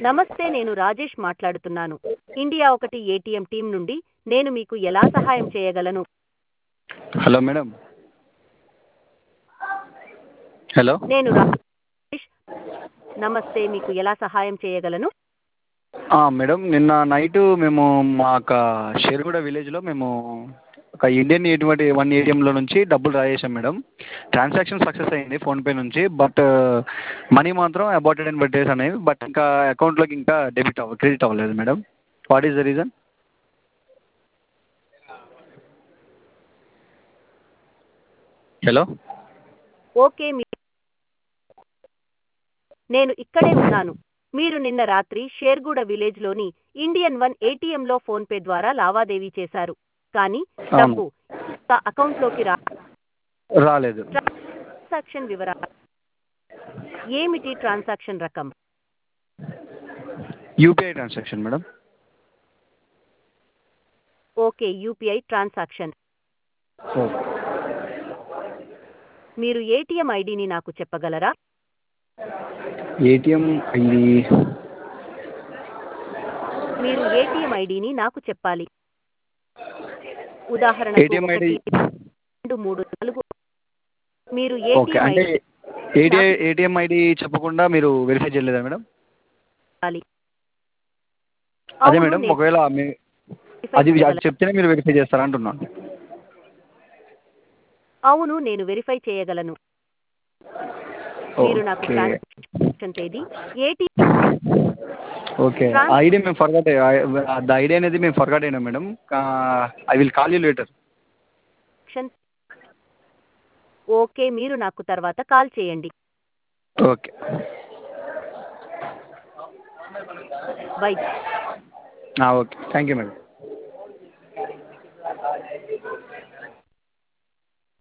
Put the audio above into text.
నమస్తే నేను రాజేష్ మాట్లాడుతున్నాను ఇండియా ఒకటి ఏటీఎం టీం నుండి నేను మీకు ఎలా సహాయం చేయగలను హలో మేడం హలో నేను రాజేష్ నమస్తే మీకు ఎలా సహాయం చేయగలను మేడం నిన్న నైట్ మేము మా యొక్క షేర్గూడ విలేజ్లో మేము ఒక ఇండియన్ ఎటువంటి వన్ ఏటీఎంలో నుంచి డబ్బులు డ్రా చేసాం మేడం ట్రాన్సాక్షన్ సక్సెస్ అయింది ఫోన్పే నుంచి బట్ మనీ మాత్రం అబౌటెడ్ అండ్ డేస్ అనేవి బట్ ఇంకా అకౌంట్లోకి ఇంకా డెబిట్ అవ్వ క్రెడిట్ అవ్వలేదు madam what is the reason hello okay మీ నేను ఇక్కడే ఉన్నాను మీరు నిన్న రాత్రి షేర్గూడ విలేజ్లోని ఇండియన్ వన్ ఏటీఎంలో ఫోన్పే ద్వారా లావాదేవీ చేశారు కానీ డబ్బు ఇంకా అకౌంట్లోకి రా రాలేదు ట్రాన్సాక్షన్ వివరాలు ఏమిటి ట్రాన్సాక్షన్ రకం UPI transaction madam okay UPI transaction మీరు ఏటీఎం ఐడిని నాకు చెప్పగలరా ఏటీఎం ఐడి మీరు ఏటీఎం ఐడిని నాకు చెప్పాలి ఉదాహరణకు ATM ID ఒకటి, రెండు మూడు నాలుగు మీరు ఓకే ఏటీఎం అంటే ఐడి ఏటీఐ ఏటీఎం ఐడి చెప్పకుండా మీరు వెరిఫై చేయలేదా మేడం చెప్పాలి అదే అవును, మేడం నేను ఒకవేళ మీ verify అది అది చేయగలను. చెప్తేనే మీరు వెరిఫై చేస్తారా అంటున్నాను అవును నేను వెరిఫై చేయగలను మీరు నాకు ఓకే ట్రాన్సాక్షన్ తేదీ ఏటీ ఓకే Trans- ఐడి మేము ఫర్గట్ ద ఐడి అనేది మేము ఫర్గట్ అయినా madam I will call you later transaction okay మీరు నాకు తర్వాత కాల్ చేయండి okay bye okay thank you madam